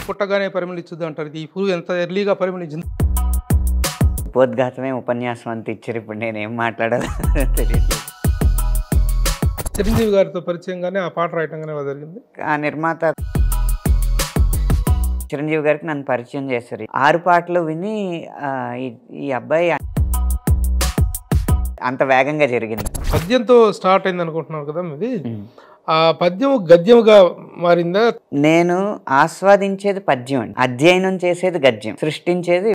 పుట్టగానే పరిమళించుద్ది అంటారు ఇది ఈ పురుగు ఎంత ఎర్లీగా పరిమళించింది ఉపోద్ఘాతమే ఉపన్యాసం అంత ఇచ్చారు ఇప్పుడు నేను ఏం మాట్లాడాలో తెలియట్లేదు చిరంజీవి గారితో పరిచయంగానే ఆ పాట రాయటంగానే అలా జరిగింది ఆ నిర్మాత చిరంజీవి గారికి నన్ను పరిచయం చేశారు ఆరు పాటలు విని ఆ, ఈ- ఈ అబ్బాయి అంత వేగంగా జరిగింది పద్యంతో స్టార్ట్ అయింది అనుకుంటున్నారు కదా ఇది ఆ పద్యం గద్యముగా మారిందా నేను ఆస్వాదించేది పద్యం అండి అధ్యయనం చేసేది గద్యం సృష్టించేది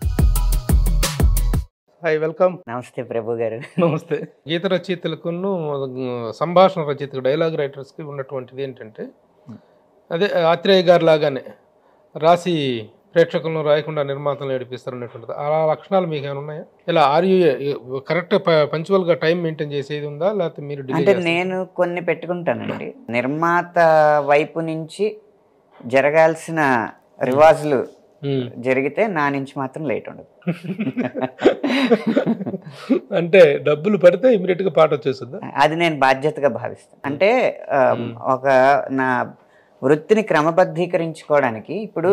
హాయ్ వెల్కమ్ నమస్తే ప్రభు గారు నమస్తే గీత రచయితలకు సంభాషణ రచయితకు డైలాగ్ రైటర్స్కి ఉన్నటువంటిది ఏంటంటే అదే ఆత్రేయ గారి లాగానే రాసి ప్రేక్షకులను రాయకుండా నిర్మాతలను ఏడిపిస్తారు అనేటువంటిది ఆ లక్షణాలు మీకు ఏమైనా ఉన్నాయా ఇలా ఆర్ యూ కరెక్ట్ పంచువల్గా టైం మెయింటైన్ చేసేది ఉందా లేకపోతే మీరు delay అంటే చేస్తారా? నేను కొన్ని పెట్టుకుంటానండి నిర్మాత వైపు నుంచి జరగాల్సిన రివాజులు మ్మ్. జరిగితే నా నుంచి మాత్రం లేట్ ఉండదు అంటే డబ్బులు పడితే ఇమీడియట్ గా పాట వచ్చేస్తుందా అది నేను బాధ్యతగా భావిస్తాను అంటే ఆ, ఒక నా వృత్తిని క్రమబద్ధీకరించుకోవడానికి ఇప్పుడు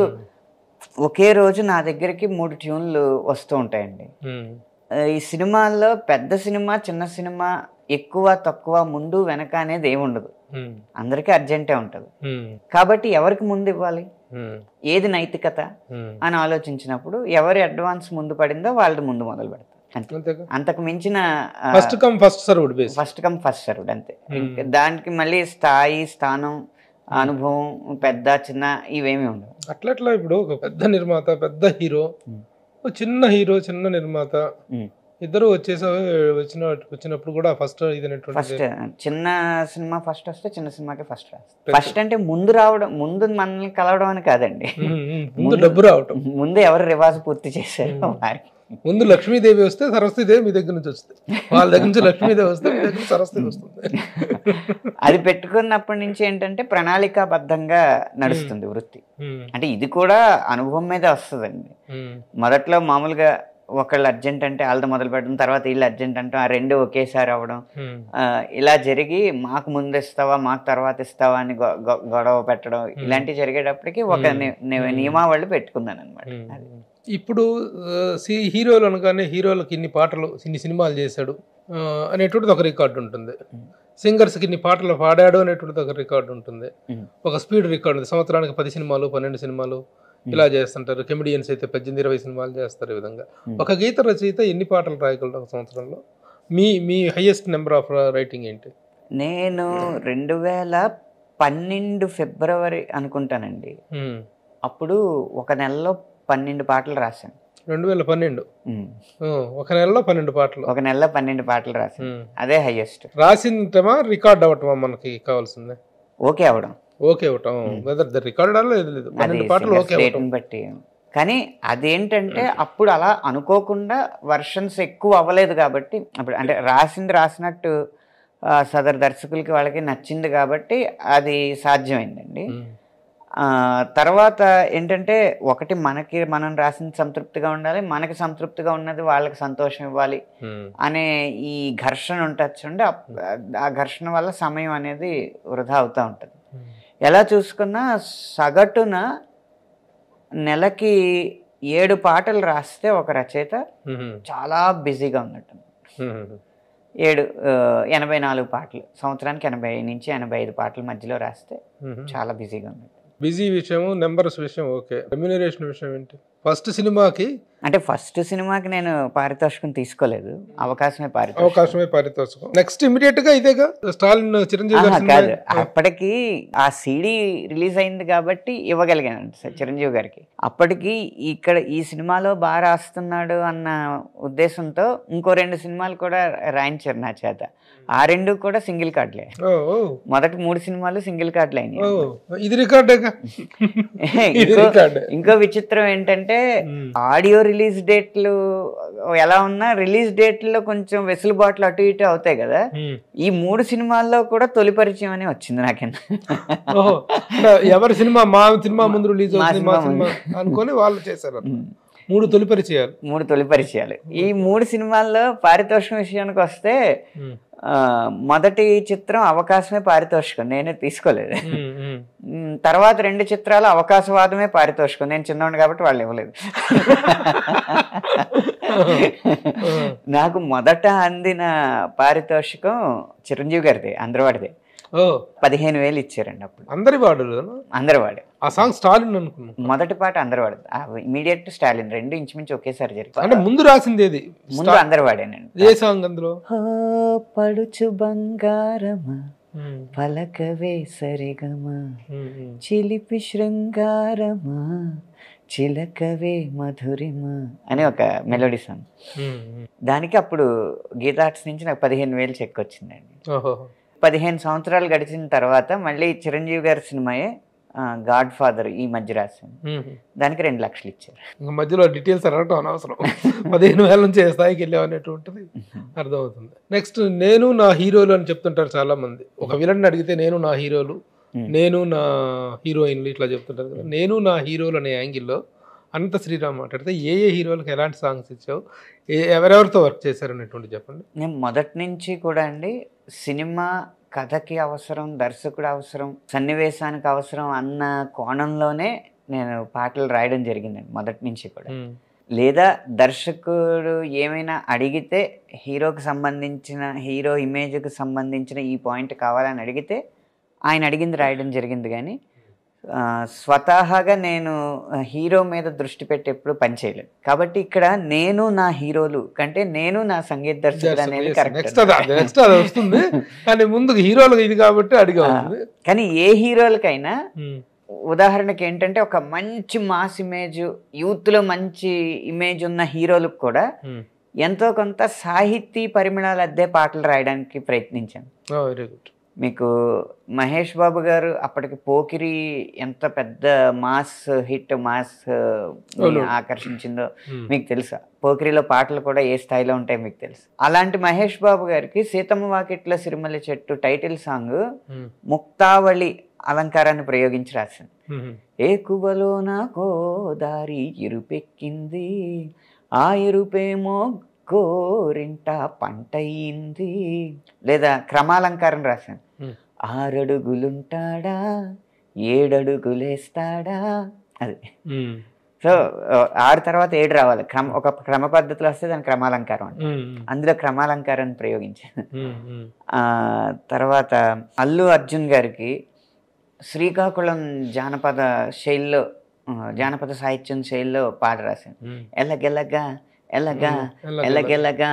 ఒకే రోజు నా దగ్గరికి మూడు ట్యూన్లు వస్తూ ఉంటాయండి మ్మ్. ఆ, ఈ సినిమాల్లో పెద్ద సినిమా చిన్న సినిమా ఎక్కువ తక్కువ ముందు వెనక అనేది ఏమి ఉండదు మ్మ్. అందరికీ అర్జెంటే ఉంటుంది మ్మ్. కాబట్టి ఎవరికి ముందు ఇవ్వాలి మ్మ్. ఏది నైతికత మ్మ్. అని ఆలోచించినప్పుడు ఎవరి అడ్వాన్స్ ముందు పడిందో వాళ్ళది ముందు మొదలు పెడతారు అంతే అంతేగా అంతకు మించిన ఆ, first come first served base first come first served అంతే ఇంకా దానికి మళ్ళీ స్థాయి స్థానం అనుభవం పెద్ద చిన్న ఇవేమి ఉండవు అట్లా అట్లా ఇప్పుడు ఒక పెద్ద నిర్మాత పెద్ద హీరో ఒక చిన్న హీరో చిన్న నిర్మాత ఉమ్. ఇద్దరు వచ్చేసా వచ్చిన వచ్చినప్పుడు కూడా ఫస్ట్ ఇది అనేటువంటి ఫస్ట్ చిన్న సినిమా ఫస్ట్ వస్తే చిన్న సినిమాకి ఫస్ట్ రాస్తారు ఫస్ట్ అంటే ముందు రావడం ముందు మనల్ని కలవడం అని కాదండి మ్మ్, మ్మ్. ముందు డబ్బు రావటం ముందు ఎవరు రివాజు పూర్తి చేశారో వారికి ముందు లక్ష్మీదేవి వస్తే సరస్వతీదేవి మీ దగ్గర నుంచి వస్తుంది వాళ్ళ దగ్గర నుంచి లక్ష్మీదేవి వస్తే మీ దగ్గర సరస్వతి వస్తుంది అది పెట్టుకున్నప్పటి నుంచి ఏంటంటే ప్రణాళికాబద్ధంగా నడుస్తుంది వృత్తి మ్మ్, అంటే ఇది కూడా అనుభవం మీద వస్తుందండి మ్మ్, మొదట్లో మామూలుగా ఒకళ్ళు అర్జెంట్ అంటే వాళ్ళతో మొదలు పెట్టడం తర్వాత వీళ్ళు అర్జెంట్ అంటాం ఆ రెండు ఒకేసారి అవ్వడం మ్మ్. ఆ, ఇలా జరిగి మాకు ముందు ఇస్తావా మాకు తర్వాత ఇస్తావా అని గొ- గొ- గొడవ పెట్టడం ఇలాంటివి జరిగేటప్పటికి ఒక ని- ని- నియమావళి పెట్టుకున్నాను అనమాట అది ఇప్పుడు ఆ, సి- హీరోలు అనగానే హీరోలకు ఇన్ని పాటలు ఇన్ని సినిమాలు చేశాడు ఆ, అనేటువంటిది ఒక రికార్డు ఉంటుంది సింగర్స్కి ఇన్ని పాటలు పాడాడు అనేటువంటిది ఒక రికార్డు ఉంటుంది ఉమ్. ఒక స్పీడ్ రికార్డు ఉంది సంవత్సరానికి పది సినిమాలు పన్నెండు సినిమాలు ఇలా చేస్తుంటారు కెమిడియన్స్ అయితే పద్దెనిమిది ఇరవై సినిమాలు చేస్తారు ఈ విధంగా ఒక గీత రచయిత ఎన్ని పాటలు రాయగలరు ఒక సంవత్సరంలో మీ మీ హైయెస్ట్ నెంబర్ ఆఫ్ రైటింగ్ ఏంటి నేను రెండు వేల పన్నెండు ఫిబ్రవరి అనుకుంటానండి ఉమ్. అప్పుడు ఒక నెలలో పన్నెండు పాటలు రాశాను రెండు వేల పన్నెండు ఉమ్. ఆ, ఒక నెలలో పన్నెండు పాటలు ఒక నెలలో పన్నెండు పాటలు రాశాను ఉమ్. అదే హైయెస్ట్ రాసింటమా రికార్డ్ అవ్వటమా మనకి కావాల్సిందే ఓకే అవడం ఓకే అవటం వెదర్ ద రికార్డ్ అలా లేదు లేదు అది పన్నెండు పాటలు singers ఓకే అవటం rate ని బట్టి కానీ అదేంటంటే అప్పుడు అలా అనుకోకుండా వర్షన్స్ ఎక్కువ అవ్వలేదు కాబట్టి అప్పుడు అంటే రాసింది రాసినట్టు ఆ, సదరు దర్శకులకి వాళ్ళకి నచ్చింది కాబట్టి అది సాధ్యమైందండి ఉమ్. ఆ, తర్వాత ఏంటంటే ఒకటి మనకి మనం రాసింది సంతృప్తిగా ఉండాలి మనకి సంతృప్తిగా ఉన్నది వాళ్ళకి సంతోషం ఇవ్వాలి ఉమ్. అనే ఈ ఘర్షణ ఉంటుంది చూడండి అప్- ఆ ఘర్షణ వల్ల సమయం అనేది వృధా అవుతూ ఉంటుంది ఉమ్. ఎలా చూసుకున్నా సగటున నెలకి ఏడు పాటలు రాస్తే ఒక రచయిత ఉమ్. చాలా బిజీగా ఉన్నట్టు ఉమ్. ఏడు ఆ, ఎనభై నాలుగు పాటలు సంవత్సరానికి ఎనభై నుంచి ఎనభై ఐదు పాటల మధ్యలో రాస్తే ఉమ్. చాలా బిజీగా ఉన్నట్టు బిజీ విషయం నెంబర్స్ విషయం ఓకే రెమ్యునరేషన్ విషయం ఏంటి ఫస్ట్ సినిమాకి అంటే ఫస్ట్ సినిమాకి నేను పారితోషికం తీసుకోలేదు అవకాశమే పారితోషికం అవకాశమే పారితోషికం నెక్స్ట్ ఇమీడియట్ గా ఇదేగా స్టాలిన్ చిరంజీవి ఆహా, గారి సినిమా కాదు అప్పటికి ఆ సీడీ రిలీజ్ అయింది కాబట్టి ఇవ్వగలిగాను సార్ చిరంజీవి గారికి అప్పటికి ఇక్కడ ఈ సినిమాలో బాగా రాస్తున్నాడు అన్న ఉద్దేశంతో ఇంకో రెండు సినిమాలు కూడా రాయించారు నా చేత ఆ రెండు కూడా సింగిల్ కార్డులే ఓ ఓ, మొదటి మూడు సినిమాలు సింగిల్ కార్డులు అయినాయి ఓ ఇది రికార్డేగా ఇది ఇంకో రికార్డే ఇంకో విచిత్రం ఏంటంటే ఉమ్. ఆడియో రిలీజ్ డేట్లు ఎలా ఉన్నా రిలీజ్ డేట్లో కొంచెం వెసులుబాట్లు అటు ఇటు అవుతాయి కదా ఉమ్. ఈ మూడు సినిమాల్లో కూడా తొలి పరిచయం అని వచ్చింది నాకన్నా ఓహో అంటే ఎవరి సినిమా మా సినిమా ముందు రిలీజ్ మా అవుతుంది మా సినిమా సినిమా అనుకొని వాళ్ళు చేశారు మూడు తొలి పరిచయాలు మూడు తొలి పరిచయాలు ఈ మూడు సినిమాల్లో పారితోషికం విషయానికి వస్తే ఉమ్. ఆ, మొదటి చిత్రం అవకాశమే పారితోషికం నేనే తీసుకోలేదు ఉమ్, ఉమ్. మ్, తర్వాత రెండు చిత్రాలు అవకాశవాదమే పారితోషికం నేను చిన్నవాడిని కాబట్టి వాళ్ళు ఇవ్వలేదు నాకు మొదట అందిన పారితోషికం చిరంజీవి గారిది అందరివాడిదే ఓ పదిహేను వేలు ఇచ్చారండి అప్పుడు అందరి వాడు అందరివాడే ఆ సాంగ్ స్టాలిన్ అనుకున్నాం మొదటి పాట అందరివాడు ఇమీడియట్ స్టాలిన్ రెండు ఇంచుమించు ఒకేసారి అంటే జరిగింది ముందు రాసింది ఏది ముందు అందరివాడేనండి ఏ సాంగ్ అందులో ఓ పడుచు బంగారమా ఉమ్, పలకవే సరిగమా ఉమ్, ఉమ్. చిలిపి శృంగారమా చిలకవే మధురిమా అని ఒక మెలోడీ సాంగ్ ఉమ్, ఉమ్. దానికి అప్పుడు గీతా ఆర్ట్స్ నుంచి నాకు పదిహేను వేలు చెక్ వచ్చిందండి ఓహో పదిహేను సంవత్సరాలు గడిచిన తర్వాత మళ్ళీ చిరంజీవి గారి సినిమాయే గాడ్ ఫాదర్ ఈ మధ్య రాశాను ఉమ్. దానికి రెండు లక్షలు ఇచ్చారు ఇంకా మధ్యలో డీటెయిల్స్ అడగటం అనవసరం పదిహేను వేల నుంచి ఏ స్థాయికి వెళ్ళామనేటువంటిది అర్థమవుతుంది నెక్స్ట్ నేను నా హీరోలు అని చెప్తుంటారు చాలా మంది ఒక విలన్ అడిగితే నేను నా హీరోలు Hmm. నేను నా హీరోయిన్లు ఇట్లా చెప్తుంటారు కదా నేను నా హీరోలు అనే యాంగిల్లో అనంత శ్రీరామ్ మాట్లాడితే ఏ ఏ హీరోలకు ఎలాంటి సాంగ్స్ ఇచ్చావు ఏ ఎవరెవరితో వర్క్ చేశారు అనేటువంటి చెప్పండి నేను మొదటి నుంచి కూడా అండి సినిమా కథకి అవసరం దర్శకుడు అవసరం సన్నివేశానికి అవసరం అన్న కోణంలోనే నేను పాటలు రాయడం జరిగిందండి మొదటి నుంచి కూడా Hmm. లేదా దర్శకుడు ఏమైనా అడిగితే హీరోకి సంబంధించిన హీరో ఇమేజ్కి సంబంధించిన ఈ పాయింట్ కావాలని అడిగితే ఆయన అడిగింది రాయడం జరిగింది కానీ ఆ, స్వతహాగా నేను హీరో మీద దృష్టి పెట్టి ఎప్పుడు పనిచేయలేదు కాబట్టి ఇక్కడ నేను నా హీరోలు కంటే నేను నా సంగీత దర్శకుడు అనేది నెక్స్ట్ అది కరెక్ట్ నెక్స్ట్ అది వస్తుంది కానీ ముందు హీరోలకు ఇది కాబట్టి అడిగా ఉంది కానీ ఏ హీరోలకైనా Hmm. ఉదాహరణకి ఏంటంటే ఒక మంచి మాస్ ఇమేజ్ యూత్లో మంచి ఇమేజ్ ఉన్న హీరోలకు కూడా Hmm. ఎంతో కొంత సాహితీ పరిమళాలు అద్దే పాటలు రాయడానికి ప్రయత్నించాను Oh, very good. మీకు మహేష్ బాబు గారు అప్పటికి పోకిరి ఎంత పెద్ద మాస్ హిట్ మాస్ అవును. ఆకర్షించిందో Hmm. మీకు తెలుసా పోకిరిలో పాటలు కూడా ఏ స్థాయిలో ఉంటాయో మీకు తెలుసు అలాంటి మహేష్ బాబు గారికి Seethamma Vakitlo Sirimalle Chettu title song Hmm. ముక్తావళి అలంకారాన్ని ప్రయోగించి రాసింది Hmm. ఏ కువలో నాకో దారి ఎరుపెక్కింది ఆ ఎరుపేమో గోరింట పంటయింది లేదా క్రమాలంకారం రాశాను Hmm. ఆరడుగులుంటాడా ఏడడుగులేస్తాడా అది Hmm. సో ఆ, ఆరు తర్వాత ఏడు రావాలి క్రమ ఒక క్రమ పద్ధతిలో వస్తే దాని క్రమాలంకారం అంట Hmm. అందులో క్రమాలంకారాన్ని ప్రయోగించాను Hmm. Hmm. ఆ, తర్వాత అల్లు అర్జున్ గారికి శ్రీకాకుళం జానపద శైలిలో ఆ, జానపద సాహిత్యం శైలిలో పాట రాశాను Hmm. ఎలగెలగా ఎలగా ఎల్లగెలగా. ఎలగెలగా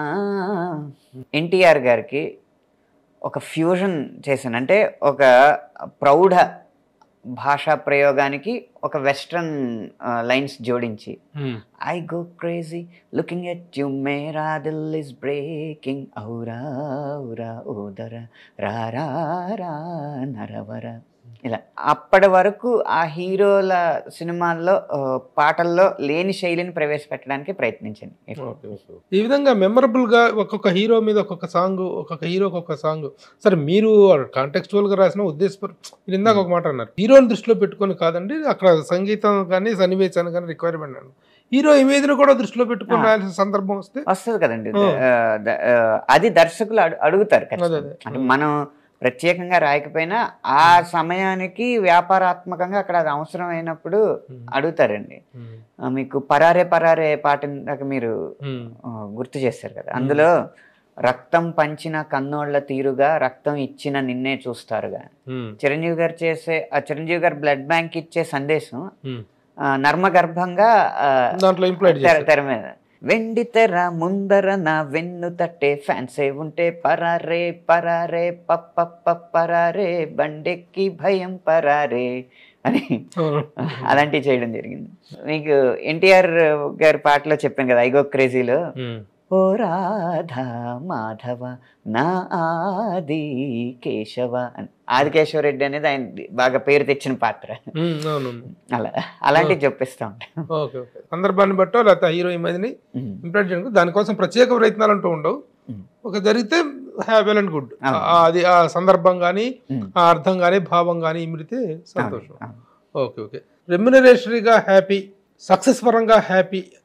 ఎన్టీఆర్ గారికి ఒక ఫ్యూజన్ చేశాను అంటే ఒక ప్రౌఢ భాషా ప్రయోగానికి ఒక వెస్ట్రన్ లైన్స్ జోడించి Hmm. I go crazy looking at you, mera dil is breaking. Aura, aura, odara, ra, ra, ra, naravara. ఇలా అప్పటి వరకు ఆ హీరోల సినిమాల్లో ఆ, పాటల్లో లేని శైలిని ప్రవేశపెట్టడానికి ప్రయత్నించాను ఓకే, ఓకే. ఈ విధంగా మెమరబుల్ గా ఒక్కొక్క హీరో మీద ఒక్కొక్క సాంగ్ ఒక్కొక్క హీరో ఒక్కొక్క సాంగ్ సరే మీరు కాంటెక్చువల్ గా రాసిన ఉద్దేశపూర్ మీరు ఇందాక ఒక మాట అన్నారు హీరోని దృష్టిలో పెట్టుకొని కాదండి అక్కడ సంగీతం కానీ సన్నివేశాన్ని కానీ రిక్వైర్మెంట్ అన్నారు హీరో ఇమేజ్ ను కూడా దృష్టిలో పెట్టుకొని ఆ. రాయాల్సిన సందర్భం వస్తే వస్తుంది కదండి ఆ. ఆ, ద- ఆ, అది దర్శకులు అడు- అడుగుతారు ఖచ్చితంగా. అదే, అదే. అంటే మనం ప్రత్యేకంగా రాయకపోయినా ఆ సమయానికి వ్యాపారాత్మకంగా అక్కడ అది అవసరమైనప్పుడు అడుగుతారండి ఉమ్, ఆ, మీకు పరారే పరారే పాట ఇందాక మీరు ఉమ్, ఆ, గుర్తు చేశారు కదా అందులో రక్తం పంచిన కన్నోళ్ల తీరుగా రక్తం ఇచ్చిన నిన్నే చూస్తారుగా ఉమ్, చిరంజీవి గారు చేసే ఆ చిరంజీవి గారు బ్లడ్ బ్యాంక్ ఇచ్చే సందేశం ఉమ్. ఆ, నర్మగర్భంగా ఆ, దాంట్లో ఇంప్లాయిడ్ తెర చేశారు తెర మీద వెండి తెర ముందర నా వెన్ను తట్టే ఫ్యాన్సే ఉంటే పరారే పరారే పప్ప పరారే బండెక్కి భయం పరారే అని అవును. అలాంటివి చేయడం జరిగింది మీకు ఎన్టీఆర్ గారి పాటలో చెప్పాను కదా ఐగో క్రేజీలో ఉమ్, ఓ రాధా మాధవ నా ఆది కేశవ అని ఆది కేశవరెడ్డి అనేది ఆయన బాగా పేరు తెచ్చిన పాత్ర ఉమ్, అవును అలా అలాంటివి చెప్పిస్తూ ఉంటాను ఓకే ఓకే సందర్భాన్ని బట్టో లేకపోతే హీరో ఇమేజ్ ని ఇంప్లాయిడ్ చేయడానికి దానికోసం ప్రత్యేక ప్రయత్నాలు అంటూ ఉండవు ఉమ్. ఒక జరిగితే హ్యాపీ అండ్ గుడ్ అవును. అది ఆ సందర్భం కానీ ఉమ్. ఆ అర్థం కానీ భావం కానీ ఇమిడితే సంతోషం అవును. ఓకే ఓకే రెమ్యునరేషనరీగా హ్యాపీ సక్సెస్ పరంగా హ్యాపీ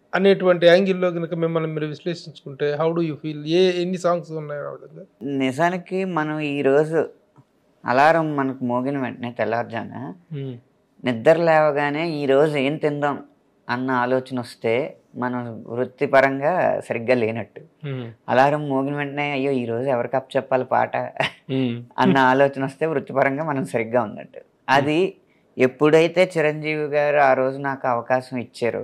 అనేటువంటి యాంగిల్లో కనుక మిమ్మల్ని మీరు విశ్లేషించుకుంటే హౌ డు యూ ఫీల్ ఏ ఎన్ని సాంగ్స్ ఉన్నాయి ఆ విధంగా నిజానికి మనం ఈరోజు అలారం మనకు మోగిన వెంటనే తెల్లారుజామున నిద్ర లేవగానే ఈరోజు ఏం తిందాం అన్న ఆలోచన వస్తే మనం వృత్తిపరంగా సరిగ్గా లేనట్టు అలారం మోగిన వెంటనే అయ్యో ఈరోజు ఎవరికి అప్ చెప్పాలి పాట అన్న ఆలోచన వస్తే వృత్తిపరంగా మనం సరిగ్గా ఉన్నట్టు అది ఎప్పుడైతే చిరంజీవి గారు ఆ రోజు నాకు అవకాశం ఇచ్చారో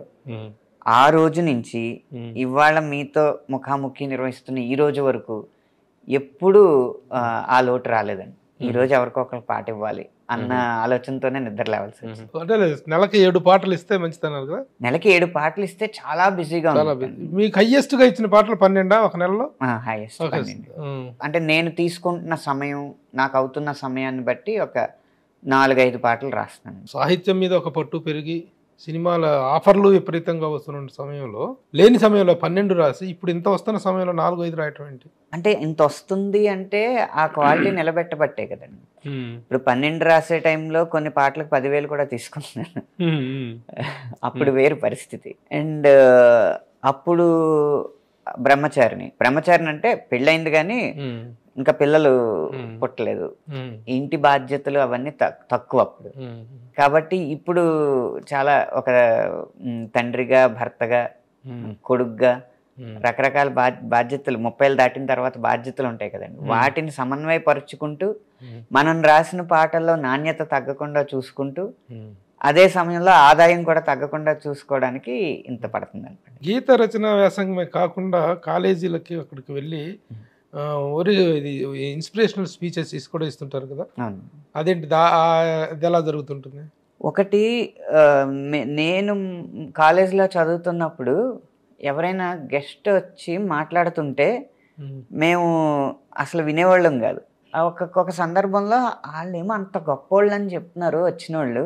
ఆ రోజు నుంచి ఇవాళ మీతో ముఖాముఖి నిర్వహిస్తున్న ఈ రోజు వరకు ఎప్పుడు ఆ లోటు రాలేదండి ఈ రోజు ఎవరికొకరు పాట ఇవ్వాలి అన్న ఆలోచనతోనే నిద్ర లేవాల్సి వచ్చింది అంటే నెలకి ఏడు పాటలు ఇస్తే మంచిదన్నారు కదా నెలకి ఏడు పాటలు ఇస్తే చాలా బిజీగా చాలా ఉంది busy. మీకు హైయెస్ట్ గా ఇచ్చిన పాటలు పన్నెండా ఒక నెలలో హైయెస్ట్ ఓకే ఉమ్. అంటే నేను తీసుకుంటున్న సమయం నాకు అవుతున్న సమయాన్ని బట్టి ఒక నాలుగైదు పాటలు రాస్తాను సాహిత్యం మీద ఒక పట్టు పెరిగి సినిమాల ఆఫర్లు విపరీతంగా వస్తున్న సమయంలో లేని సమయంలో పన్నెండు రాసి ఇప్పుడు ఇంత వస్తున్న సమయంలో నాలుగు ఐదు రాయటం ఏంటి అంటే ఇంత వస్తుంది అంటే ఆ క్వాలిటీ నిలబెట్టబట్టే కదండి ఇప్పుడు పన్నెండు రాసే టైంలో కొన్ని పాటలకు పదివేలు కూడా తీసుకుంటున్నాను అప్పుడు వేరు పరిస్థితి అండ్ అప్పుడు బ్రహ్మచారిని బ్రహ్మచారిని అంటే పెళ్ళైంది కానీ ఇంకా పిల్లలు Hmm. పుట్టలేదు ఇంటి బాధ్యతలు అవన్నీ త- తక్కువ అప్పుడు కాబట్టి ఇప్పుడు చాలా ఒక మ్, తండ్రిగా భర్తగా కొడుగ్గా రకరకాల బా బాధ్యతలు ముప్పైలు దాటిన తర్వాత బాధ్యతలు ఉంటాయి కదండి Hmm. వాటిని సమన్వయపరుచుకుంటూ మనం రాసిన పాటల్లో నాణ్యత తగ్గకుండా చూసుకుంటూ అదే సమయంలో ఆదాయం కూడా తగ్గకుండా చూసుకోవడానికి ఇంత పడుతుంది అనమాట గీత రచన వ్యాసంగమే కాకుండా కాలేజీలకి అక్కడికి వెళ్ళి ఆ, ఒరి ఇది ఇన్స్పిరేషనల్ స్పీచెస్ కూడా ఇస్తుంటారు కదా అవును అదేంటి దా ఆ, అది ఎలా జరుగుతుంటుంది ఒకటి ఆ, మే- నేను కాలేజీలో చదువుతున్నప్పుడు ఎవరైనా గెస్ట్ వచ్చి మాట్లాడుతుంటే మేము అసలు వినేవాళ్ళం కాదు ఆ ఒక ఒక సందర్భంలో వాళ్ళు ఏమో అంత గొప్పోళ్ళు అని చెప్తున్నారు వచ్చిన వాళ్ళు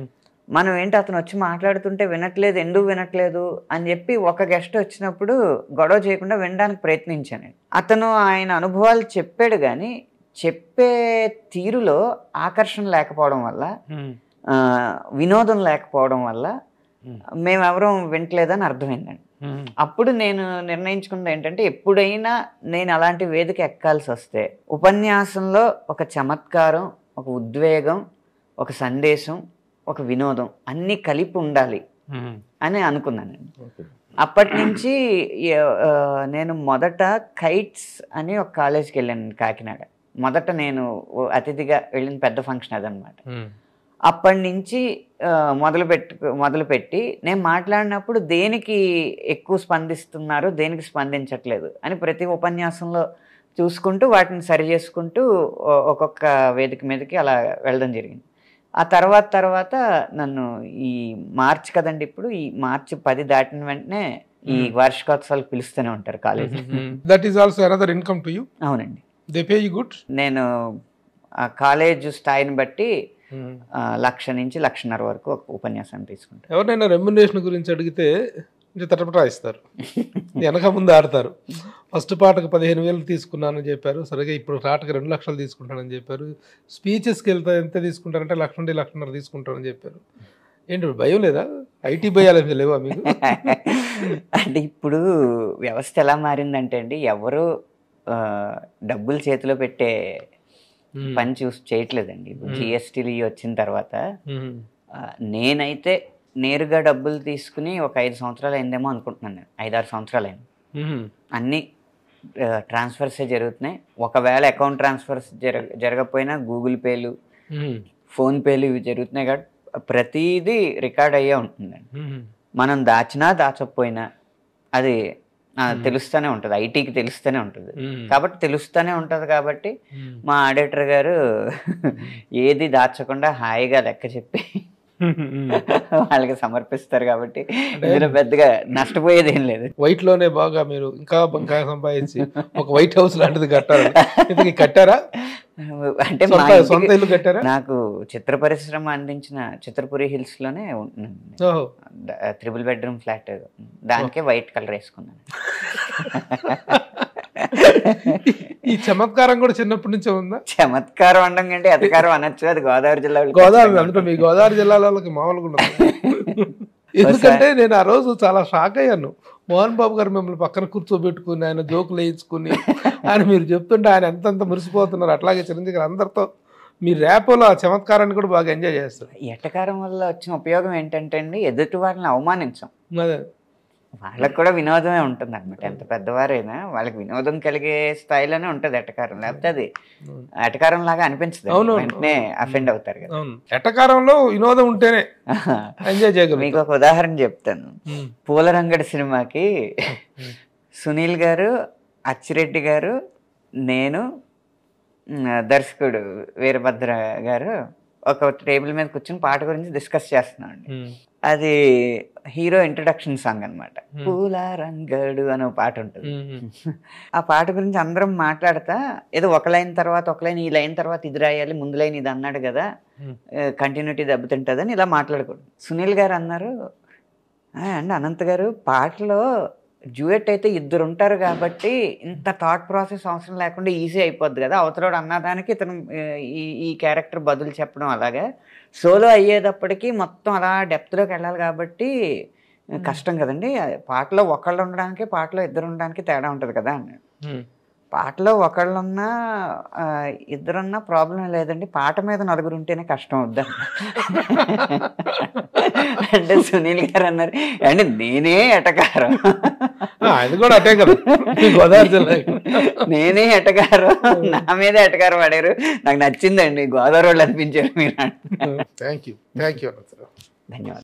మనం ఏంటి అతను వచ్చి మాట్లాడుతుంటే వినట్లేదు ఎందుకు వినట్లేదు అని చెప్పి ఒక గెస్ట్ వచ్చినప్పుడు గొడవ చేయకుండా వినడానికి ప్రయత్నించాను అతను ఆయన అనుభవాలు చెప్పాడు కానీ చెప్పే తీరులో ఆకర్షణ లేకపోవడం వల్ల ఆ, వినోదం లేకపోవడం వల్ల మేమెవరం వింటలేదని అర్థమైందండి అప్పుడు నేను నిర్ణయించుకున్నది ఏంటంటే ఎప్పుడైనా నేను అలాంటి వేదిక ఎక్కాల్సి వస్తే ఉపన్యాసంలో ఒక చమత్కారం ఒక ఉద్వేగం ఒక సందేశం ఒక వినోదం అన్నీ కలిపి ఉండాలి అని అనుకున్నానండి అప్పటి నుంచి ఏ- ఆ, నేను మొదట కైట్స్ అని ఒక కాలేజ్కి వెళ్ళాను కాకినాడ మొదట నేను ఓ అతిథిగా వెళ్ళిన పెద్ద ఫంక్షన్ అదనమాట అప్పటి నుంచి ఆ, మొదలు పెట్టు మొదలుపెట్టి నేను మాట్లాడినప్పుడు దేనికి ఎక్కువ స్పందిస్తున్నారు దేనికి స్పందించట్లేదు అని ప్రతి ఉపన్యాసంలో చూసుకుంటూ వాటిని సరి చేసుకుంటూ ఒ- ఒక్కొక్క వేదిక మీదకి అలా వెళ్ళడం జరిగింది ఆ తర్వాత తర్వాత నన్ను ఈ మార్చ్ కదండి ఇప్పుడు ఈ మార్చి పది దాటిన వెంటనే ఈ Hmm. వార్షికోత్సవాలకు పిలుస్తూనే ఉంటారు college that is also another income to you అవునండి దే పే యూ గుడ్ నేను ఆ కాలేజ్ స్థాయిని బట్టి ఆ, లక్ష నుంచి లక్షన్నర వరకు ఒక ఉపన్యాసం తీసుకుంటాను ఎవరినైనా రెమ్యునేషన్ గురించి అడిగితే కొంచెం తటపటా ఇస్తారు వెనక ముందు ఆడతారు ఫస్ట్ పాటకు పదిహేను వేలు తీసుకున్నానని చెప్పారు సరిగా ఇప్పుడు పాటకు రెండు లక్షలు తీసుకుంటానని చెప్పారు స్పీచెస్కి వెళ్తే ఎంత తీసుకుంటారంటే లక్ష నుండి లక్షన్నర తీసుకుంటారని చెప్పారు ఏంటి ఇప్పుడు భయం లేదా ఐటీ భయాలు ఏమీ లేవా మీకు అంటే ఇప్పుడు వ్యవస్థ ఎలా మారిందంటే అండి ఎవరు ఆ, డబ్బులు చేతిలో పెట్టే పని చూసి చేయట్లేదండి ఇప్పుడు Hmm. జిఎస్టీలు వచ్చిన తర్వాత మ్మ్. ఆ, నేనైతే నేరుగా డబ్బులు తీసుకుని ఒక ఐదు సంవత్సరాలు అయిందేమో అనుకుంటున్నాను నేను ఐదారు సంవత్సరాలు అయింది మ్మ్. అన్ని ట్రాన్స్ఫర్సే జరుగుతున్నాయి ఒకవేళ అకౌంట్ ట్రాన్స్ఫర్స్ జరగ జరగకపోయినా గూగుల్ పేలు మ్మ్. ఫోన్పేలు ఇవి జరుగుతున్నాయి కాబట్టి ప్రతిదీ రికార్డ్ అయ్యే ఉంటుందండి మ్మ్. మనం దాచినా దాచకపోయినా అది ఆ, Hmm. తెలుస్తూనే ఉంటుంది ఐటీకి తెలుస్తూనే ఉంటుంది మ్మ్. కాబట్టి తెలుస్తూనే ఉంటుంది కాబట్టి మ్మ్. మా ఆడిటర్ గారు ఏది దాచకుండా హాయిగా లెక్క చెప్పి మ్మ్. వాళ్ళకి సమర్పిస్తారు కాబట్టి ఇందులో పెద్దగా నష్టపోయేది ఏం లేదు వైట్ లోనే బాగా మీరు ఇంకా ఇంకా సంపాదించి ఒక వైట్ హౌస్ లాంటిది కట్టారు ఇంతకీ కట్టారా అంటే మా సొంత ఇంటికి- సొంత ఇల్లు కట్టారా నాకు చిత్ర పరిశ్రమ అందించిన చిత్రపురి హిల్స్ లోనే ఉంటున్నాను ఓహో త్రిబుల్ బెడ్రూమ్ ఫ్లాట్ దానికే వైట్ కలర్ వేసుకున్నాను ఈ చమత్కారం కూడా చిన్నప్పటి నుంచే ఉందా చమత్కారం అనడం కంటే ఎతకారం అనొచ్చు అది గోదావరి జిల్లా వాళ్ళకి గోదావరి ఖచ్చితంగా అంటే మీ ఉంటుంది. గోదావరి జిల్లాలో వాళ్ళకి మామూలుగా ఉండదు ఎందుకంటే నేను ఆ రోజు చాలా షాక్ అయ్యాను మోహన్ బాబు గారు మిమ్మల్ని పక్కన కూర్చోబెట్టుకుని ఆయన జోకులు వేయించుకుని ఆయన మీరు చెప్తుంటే ఆయన ఎంతెంత మురిసిపోతున్నారు అట్లాగే చిరంజీవి గారు అందరితో మీ ర్యాపోలో ఆ చమత్కారాన్ని కూడా బాగా ఎంజాయ్ చేస్తారు ఎటకారం వల్ల వచ్చిన ఉపయోగం ఏంటంటే అండి ఎదుటి వారిని అవమానించం అదే వాళ్ళకి కూడా వినోదమే ఉంటుంది అనమాట ఎంత పెద్దవారైనా వాళ్ళకి వినోదం కలిగే స్థాయిలోనే ఉంటుంది ఎటకారం లేకపోతే అది ఎటకారం లాగా అనిపించదు అవును, అవును. వెంటనే అఫెండ్ అవుతారు కదా అవును ఎటకారంలో వినోదం ఉంటేనే ఎంజాయ్ చేయగలుగుతాం మీకు ఒక ఉదాహరణ చెప్తాను ఉమ్. పూలరంగడి సినిమాకి సునీల్ గారు అచ్చిరెడ్డి గారు నేను ఉమ్, దర్శకుడు వీరభద్ర గారు ఒక టేబుల్ మీద కూర్చొని పాట గురించి డిస్కస్ చేస్తున్నాం అండి ఉమ్. అది హీరో ఇంట్రడక్షన్ సాంగ్ అనమాట పూల రంగడు అనే ఒక పాట ఉంటుంది ఉమ్. ఆ పాట గురించి అందరం మాట్లాడతా ఏదో ఒక లైన్ తర్వాత ఒక లైన్ ఈ లైన్ తర్వాత ఇది రాయాలి ముందు లైన్ ఇది అన్నాడు కదా ఉమ్. కంటిన్యూటీ దెబ్బతింటుందని ఇలా మాట్లాడకూడదు సునీల్ గారు అన్నారు "ఆ, అండి అనంత్ గారు పాటలో డ్యూయట్ అయితే ఇద్దరు ఉంటారు కాబట్టి ఇంత థాట్ ప్రాసెస్ అవసరం లేకుండా ఈజీ అయిపోద్ది కదా అవతలోడు అన్నదానికి ఇతను ఆ, ఈ ఈ క్యారెక్టర్ బదులు చెప్పడం అలాగా సోలో అయ్యేటప్పటికి మొత్తం అలా డెప్త్లోకి వెళ్ళాలి కాబట్టి కష్టం కదండి ఆ పాటలో ఒకళ్ళు ఉండడానికి పాటలో ఇద్దరు ఉండడానికి తేడా ఉంటుంది కదా అన్నాడు ఉమ్. పాటలో ఒకళ్ళున్నా ఆ, ఇద్దరున్నా ప్రాబ్లం లేదండి పాట మీద నలుగురు ఉంటేనే కష్టం వద్దా అంటే సునీల్ గారు అన్నారు అంటే నేనే ఎటకారం ఆ, ఆయన కూడా అటే కదా ఈ గోదావరి జిల్లా నేనే ఎటకారం నా మీద ఎటకారం పడారు నాకు నచ్చిందండి గోదావరి వాళ్ళు అనిపించారు మీరు థ్యాంక్ యూ థ్యాంక్ యూ ధన్యవాదాలు